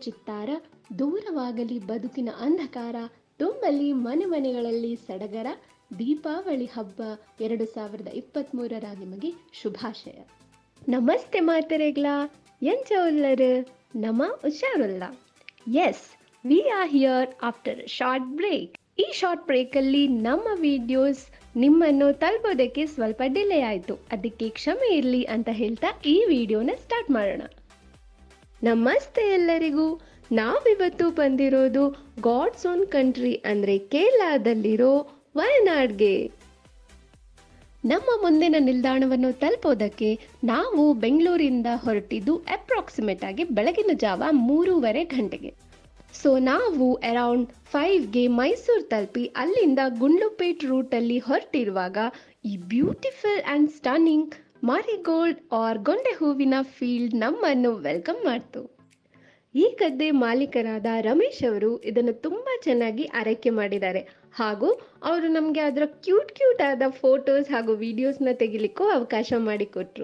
ಚಿತ್ತಾರ ದೂರವಾಗಲಿ ಬದುಕಿನ ಅಂಧಕಾರ ತುಂಬಲಿ ಮನೆ ಮನೆಗಳಲ್ಲಿ ಸಡಗರ ದೀಪಾವಳಿ ಹಬ್ಬ ಎರಡು ಸಾವಿರದ ಇಪ್ಪತ್ತ್ಮೂರರ ನಿಮಗೆ ಶುಭಾಶಯ ನಮಸ್ತೆ ಮಾತೆರೆಗ್ಲ ಎಂಚ ಉಲ್ಲರು ನಮ ಹುಷಾರುಲ್ಲ yes we are here after short break ಈ ಶಾರ್ಟ್ ಬ್ರೇಕಲ್ಲಿ ನಮ್ಮ ವಿಡಿಯೋಸ್ ನಿಮ್ಮನ್ನು ತಲುಪೋದಕ್ಕೆ ಸ್ವಲ್ಪ ಡಿಲೇ ಆಯಿತು ಅದಕ್ಕೆ ಕ್ಷಮೆ ಇರಲಿ ಅಂತ ಹೇಳ್ತಾ ಈ ವಿಡಿಯೋನ ಸ್ಟಾರ್ಟ್ ಮಾಡೋಣ ನಮಸ್ತೆ ಎಲ್ಲರಿಗೂ ನಾವಿವತ್ತು ಬಂದಿರೋದು ಗಾಡ್ಸ್ ಓನ್ ಕಂಟ್ರಿ ಅಂದರೆ ಕೇರಳದಲ್ಲಿರೋ ವಯನಾಡ್ಗೆ ನಮ್ಮ ಮುಂದಿನ ನಿಲ್ದಾಣವನ್ನು ತಲುಪೋದಕ್ಕೆ ನಾವು ಬೆಂಗಳೂರಿಂದ ಹೊರಟಿದ್ದು ಅಪ್ರಾಕ್ಸಿಮೇಟ್ ಆಗಿ ಬೆಳಗಿನ ಜಾವ ಮೂರುವರೆ ಗಂಟೆಗೆ ಸೊ ನಾವು ಅರೌಂಡ್ ಫೈವ್ಗೆ ಮೈಸೂರು ತಲುಪಿ ಅಲ್ಲಿಂದ ಗುಂಡ್ಲುಪೇಟ್ ರೂಟಲ್ಲಿ ಹೊರಟಿರುವಾಗ ಈ beautiful and stunning marigold or ಗೊಂಡೆ ಹೂವಿನ ಫೀಲ್ಡ್ ನಮ್ಮನ್ನು ವೆಲ್ಕಮ್ ಮಾಡ್ತು ಈ ಗದ್ದೆ ಮಾಲೀಕರಾದ ರಮೇಶ್ ಅವರು ಇದನ್ನು ತುಂಬ ಚೆನ್ನಾಗಿ ಆರೈಕೆ ಮಾಡಿದ್ದಾರೆ ಹಾಗೂ ಅವರು ನಮಗೆ ಅದರ ಕ್ಯೂಟ್ ಕ್ಯೂಟ್ ಆದ ಫೋಟೋಸ್ ಹಾಗೂ ವಿಡಿಯೋಸ್ನ ತೆಗಿಲಿಕ್ಕೂ ಅವಕಾಶ ಮಾಡಿಕೊಟ್ರು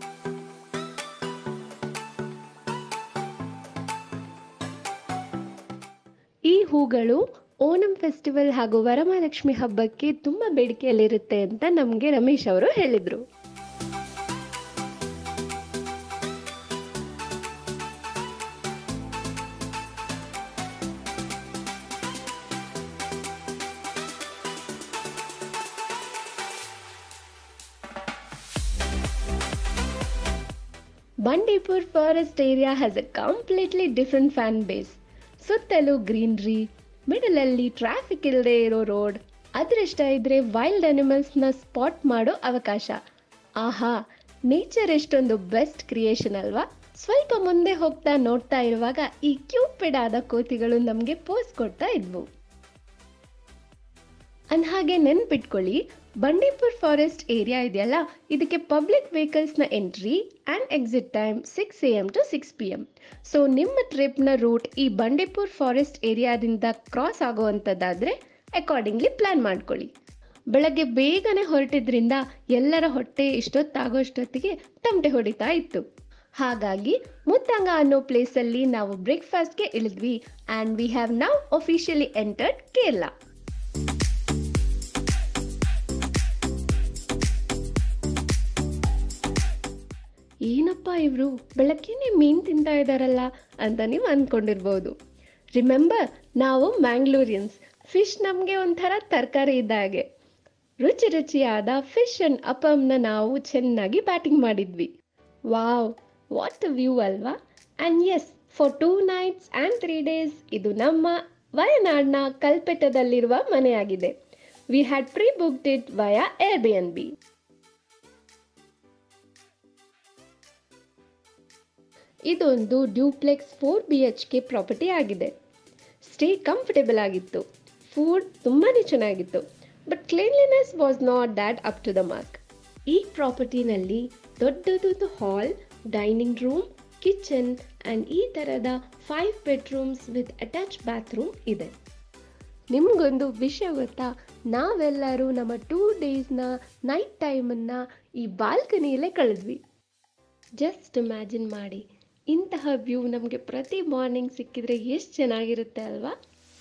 ಈ ಹೂಗಳು ಓಣಂ ಫೆಸ್ಟಿವಲ್ ಹಾಗೂ ವರಮಹಾಲಕ್ಷ್ಮಿ ಹಬ್ಬಕ್ಕೆ ತುಂಬ ಬೇಡಿಕೆಯಲ್ಲಿರುತ್ತೆ ಅಂತ ನಮಗೆ ರಮೇಶ್ ಅವರು ಹೇಳಿದರು Bandipur forest area has a completely different fan base ಸುತ್ತಲೂ ಗ್ರೀನ್ರಿ ಮಿಡಲಲ್ಲಿ ಟ್ರಾಫಿಕ್ ಇಲ್ಲದೆ ಇರೋ ರೋಡ್ ಅದೃಷ್ಟ ಇದ್ರೆ ವೈಲ್ಡ್ ಅನಿಮಲ್ಸ್ನ ಸ್ಪಾಟ್ ಮಾಡೋ ಅವಕಾಶ ಆಹಾ ನೇಚರ್ ಎಷ್ಟೊಂದು ಬೆಸ್ಟ್ ಕ್ರಿಯೇಷನ್ ಅಲ್ವಾ ಸ್ವಲ್ಪ ಮುಂದೆ ಹೋಗ್ತಾ ನೋಡ್ತಾ ಇರುವಾಗ ಈ ಕ್ಯೂಪಿಡ್ ಆದ ಕೋತಿಗಳು ನಮಗೆ ಪೋಸ್ ಕೊಡ್ತಾ ಇದ್ವು ಅಂದ್ಹಾಗೆ ನೆನ್ಪಿಟ್ಕೊಳ್ಳಿ ಬಂಡೀಪುರ್ ಫಾರೆಸ್ಟ್ ಏರಿಯಾ ಇದೆಯಲ್ಲ ಇದಕ್ಕೆ ಪಬ್ಲಿಕ್ ವೆಹಿಕಲ್ಸ್ನ entry and exit time six A M to six P M so ನಿಮ್ಮ ಟ್ರಿಪ್ನ ರೂಟ್ ಈ ಬಂಡೀಪುರ್ ಫಾರೆಸ್ಟ್ ಏರಿಯಾದಿಂದ ಕ್ರಾಸ್ ಆಗುವಂಥದ್ದಾದರೆ ಅಕಾರ್ಡಿಂಗ್ಲಿ ಪ್ಲ್ಯಾನ್ ಮಾಡ್ಕೊಳ್ಳಿ ಬೆಳಗ್ಗೆ ಬೇಗನೆ ಹೊರಟಿದ್ರಿಂದ ಎಲ್ಲರ ಹೊಟ್ಟೆ ಇಷ್ಟೊತ್ತಾಗೋಷ್ಟೊತ್ತಿಗೆ ತಮಟೆ ಹೊಡಿತಾ ಇತ್ತು ಹಾಗಾಗಿ ಮುತ್ತಂಗ ಅನ್ನೋ ಪ್ಲೇಸಲ್ಲಿ ನಾವು ಬ್ರೇಕ್ಫಾಸ್ಟ್ಗೆ ಇಳಿದ್ವಿ and we have now officially entered Kerala ಏನಪ್ಪ ಇವರು ಬೆಳಗ್ಗೆನೆ ಮೀನು ತಿಂತಾ ಇದ್ದಾರಲ್ಲ ಅಂತ ನೀವು ಅಂದ್ಕೊಂಡಿರ್ಬೋದು ರಿಮೆಂಬರ್ ನಾವು ಮ್ಯಾಂಗ್ಳೂರಿಯನ್ಸ್ ಫಿಶ್ ನಮಗೆ ಒಂಥರ ತರಕಾರಿ ಇದ್ದ ಹಾಗೆ ರುಚಿ ರುಚಿಯಾದ ಫಿಶ್ ಅಂಡ್ ಅಪಮ್ನ ನಾವು ಚೆನ್ನಾಗಿ ಬ್ಯಾಟಿಂಗ್ ಮಾಡಿದ್ವಿ ವಾವ್ ವಾಟ್ ವ್ಯೂ ಅಲ್ವಾ and as far two nights and three days ಇದು ನಮ್ಮ ವಯನಾಡ್ನ ಕಲ್ಪೆಟ್ಟದಲ್ಲಿರುವ ಮನೆಯಾಗಿದೆ we had pre booked it via Airbnb ಇದೊಂದು duplex four B H K property ಆಗಿದೆ ಸ್ಟೇ ಕಂಫರ್ಟೇಬಲ್ ಆಗಿತ್ತು ಫುಡ್ ತುಂಬಾ ಚೆನ್ನಾಗಿತ್ತು but cleanliness was not that up to the mark ಈ ಪ್ರಾಪರ್ಟಿನಲ್ಲಿ ದೊಡ್ಡದೊಂದು hall dining room kitchen and ಈ ಥರದ five bedrooms with attach bathroom ಇದೆ ನಿಮಗೊಂದು ವಿಷಯ ಗೊತ್ತಾ ನಾವೆಲ್ಲರೂ ನಮ್ಮ ಟೂ ಡೇಸ್ನ ನೈಟ್ ಟೈಮನ್ನು ಈ ಬಾಲ್ಕನಿಯಲ್ಲೇ ಕಳೆದ್ವಿ ಜಸ್ಟ್ ಇಮ್ಯಾಜಿನ್ ಮಾಡಿ ಇಂತಹ ವ್ಯೂ ನಮಗೆ ಪ್ರತಿ ಮಾರ್ನಿಂಗ್ ಸಿಕ್ಕಿದ್ರೆ ಎಷ್ಟು ಚೆನ್ನಾಗಿರುತ್ತೆ ಅಲ್ವಾ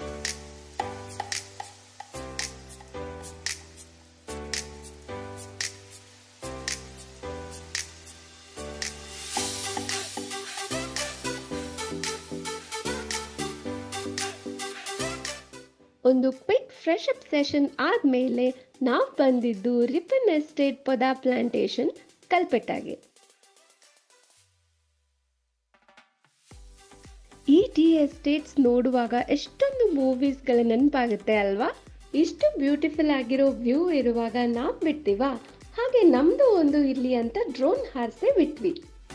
ಒಂದು ಕ್ವಿಕ್ ಫ್ರೆಶ್ ಅಪ್ ಸೆಷನ್ ಆದಮೇಲೆ ನಾವು ಬಂದಿದ್ದು ರಿಪನ್ ಎಸ್ಟೇಟ್ ಪೊದಾ ಪ್ಲಾಂಟೇಶನ್ ಕಲ್ಪೆಟ್ಟಾಗೆ ಈ ಟೀ ಎಸ್ಟೇಟ್ಸ್ ನೋಡುವಾಗ ಎಷ್ಟೊಂದು ಮೂವೀಸ್ಗಳ ನೆನಪಾಗುತ್ತೆ ಅಲ್ವಾ ಇಷ್ಟು ಬ್ಯೂಟಿಫುಲ್ ಆಗಿರೋ ವ್ಯೂ ಇರುವಾಗ ನಾವು ಬಿಡ್ತೀವಾ ಹಾಗೆ ನಮ್ಮದು ಒಂದು ಇರಲಿ ಅಂತ ಡ್ರೋನ್ ಹಾರಿಸೇ ಬಿಟ್ವಿ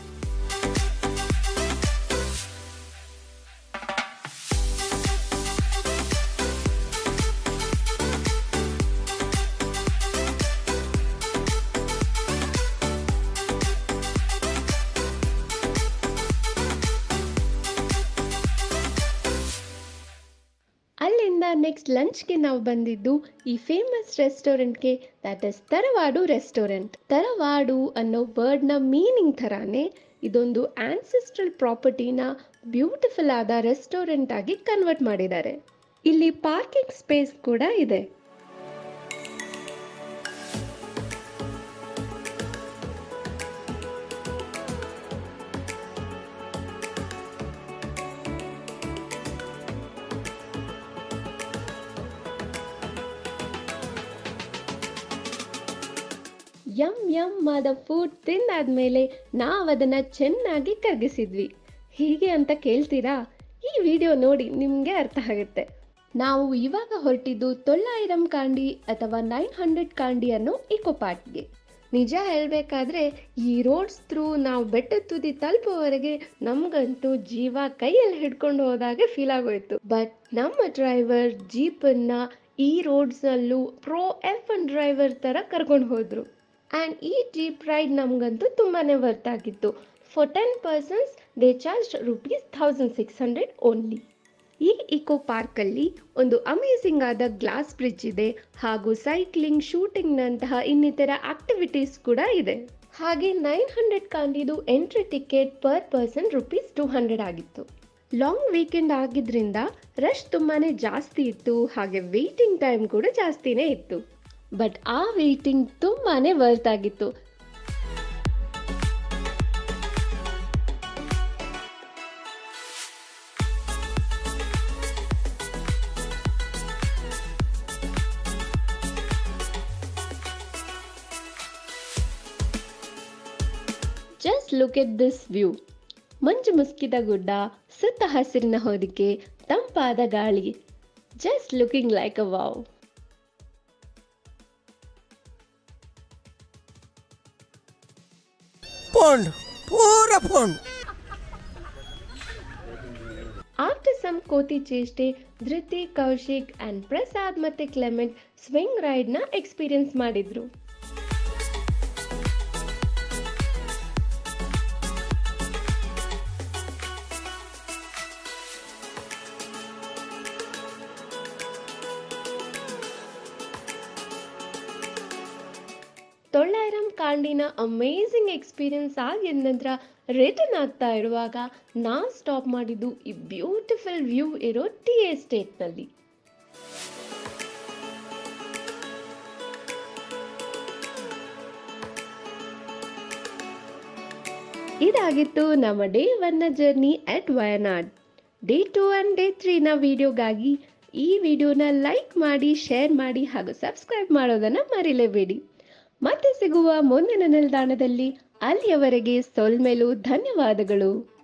ಅಲ್ಲಿಂದ ನೆಕ್ಸ್ಟ್ ಲಂಚ್ಗೆ ನಾವು ಬಂದಿದ್ದು ಈ ಫೇಮಸ್ ರೆಸ್ಟೋರೆಂಟ್ಗೆ that is Tharavadu restaurant Tharavadu ಅನ್ನೋ ವರ್ಡ್ನ ಮೀನಿಂಗ್ ಥರಾನೇ ಇದೊಂದು ಆನ್ಸಿಸ್ಟ್ರಲ್ ಪ್ರಾಪರ್ಟಿನ ಬ್ಯೂಟಿಫುಲ್ ಆದ ರೆಸ್ಟೋರೆಂಟ್ ಆಗಿ ಕನ್ವರ್ಟ್ ಮಾಡಿದ್ದಾರೆ ಇಲ್ಲಿ ಪಾರ್ಕಿಂಗ್ ಸ್ಪೇಸ್ ಕೂಡ ಇದೆ ಯಮ್ ಯಮ್ ಆದ ಫುಡ್ ತಿಂದಾದ್ಮೇಲೆ ನಾವು ಅದನ್ನ ಚೆನ್ನಾಗಿ ಕರಗಿಸಿದ್ವಿ ಹೀಗೆ ಅಂತ ಕೇಳ್ತೀರಾ ಈ ವಿಡಿಯೋ ನೋಡಿ ನಿಮಗೆ ಅರ್ಥ ಆಗುತ್ತೆ ನಾವು ಇವಾಗ ಹೊರಟಿದ್ದು ತೊಳ್ಳಾಯಿರಂ ಕಾಂಡಿ ಅಥವಾ ನೈನ್ ಹಂಡ್ರೆಡ್ ಕಾಂಡಿ ಅನ್ನೋ ಇಕೋ ಪಾರ್ಕ್ಗೆ ನಿಜ ಹೇಳಬೇಕಾದ್ರೆ ಈ ರೋಡ್ಸ್ ಥ್ರೂ ನಾವು ಬೆಟ್ಟದ ತುದಿ ತಲುಪುವವರೆಗೆ ನಮಗಂತೂ ಜೀವ ಕೈಯಲ್ಲಿ ಹಿಡ್ಕೊಂಡು ಹೋದಾಗೆ ಫೀಲ್ ಆಗೋಯ್ತು ಬಟ್ ನಮ್ಮ ಡ್ರೈವರ್ ಜೀಪನ್ನ ಈ ರೋಡ್ಸ್ನಲ್ಲೂ ಪ್ರೋ ಎಫ್ ಒನ್ ಡ್ರೈವರ್ ಥರ ಕರ್ಕೊಂಡು ಹೋದ್ರು ಆ್ಯಂಡ್ ಈ ಜೀಪ್ ರೈಡ್ ನಮಗಂತೂ ತುಂಬಾ ವರ್ತ್ ಆಗಿತ್ತು for ten persons they charge rupees thousand six hundred only ಈ ಇಕೋ ಪಾರ್ಕಲ್ಲಿ ಒಂದು ಅಮೇಸಿಂಗ್ ಆದ ಗ್ಲಾಸ್ ಬ್ರಿಡ್ಜ್ ಇದೆ ಹಾಗೂ ಸೈಕ್ಲಿಂಗ್ ಶೂಟಿಂಗ್ನಂತಹ ಇನ್ನಿತರ ಆಕ್ಟಿವಿಟೀಸ್ ಕೂಡ ಇದೆ ಹಾಗೆ ನೈನ್ ಹಂಡ್ರೆಡ್ ಕಾಂಡಿದು entry ticket per person rupees two hundred ಆಗಿತ್ತು ಲಾಂಗ್ ವೀಕೆಂಡ್ ಆಗಿದ್ರಿಂದ ರಶ್ ತುಂಬಾನೇ ಜಾಸ್ತಿ ಇತ್ತು ಹಾಗೆ ವೇಟಿಂಗ್ ಟೈಮ್ ಕೂಡ ಜಾಸ್ತಿನೇ ಇತ್ತು ಬಟ್ ಆ ವೇಟಿಂಗ್ ತುಂಬಾನೇ ವರ್ತ್ ಆಗಿತ್ತು just look at this view ಮಂಜು ಮುಸ್ಕಿದ ಗುಡ್ಡ ಸುತ್ತ ಹಸಿರಿನ ಹೊದಿಕೆ ತಂಪಾದ ಗಾಳಿ just looking like a wow pond ಪೂರ ಪೋಂಡ್ ಆಫ್ಟರ್ ಸಮ್ ಕೋತಿ ಚೇಷ್ಟೆ ಧೃತಿ ಕೌಶಿಕ್ ಅಂಡ್ ಪ್ರಸಾದ್ ಮತ್ತೆ ಕ್ಲೆಮೆಂಟ್ ಸ್ವಿಂಗ್ ರೈಡ್ನ ಎಕ್ಸ್ಪೀರಿಯನ್ಸ್ ಮಾಡಿದ್ರು ತೊಳ್ಳಾಯಿರಂ ಕಾಂಡಿನ ಅಮೇಝಿಂಗ್ ಎಕ್ಸ್ಪೀರಿಯನ್ಸ್ ಆಗಿದ ನಂತರ ರಿಟರ್ನ್ ಆಗ್ತಾ ಇರುವಾಗ ನಾವು ಸ್ಟಾಪ್ ಮಾಡಿದ್ದು ಈ ಬ್ಯೂಟಿಫುಲ್ ವ್ಯೂ ಇರೋ ಟಿ ಎಸ್ಟೇಟ್ನಲ್ಲಿ ಇದಾಗಿತ್ತು ನಮ್ಮ ಡೇ ಒನ್ನ journey at Wayanad day two and day ತ್ರೀನ ವಿಡಿಯೋಗಾಗಿ ಈ ವಿಡಿಯೋನ ಲೈಕ್ ಮಾಡಿ ಶೇರ್ ಮಾಡಿ ಹಾಗೂ ಸಬ್ಸ್ಕ್ರೈಬ್ ಮಾಡೋದನ್ನು ಮರಿಲೇಬೇಡಿ ಮತ್ತೆ ಸಿಗುವ ಮುಂದಿನ ನಿಲ್ದಾಣದಲ್ಲಿ ಅಲ್ಲಿಯವರೆಗೆ ಸೊಲ್ಮೆಲು ಧನ್ಯವಾದಗಳು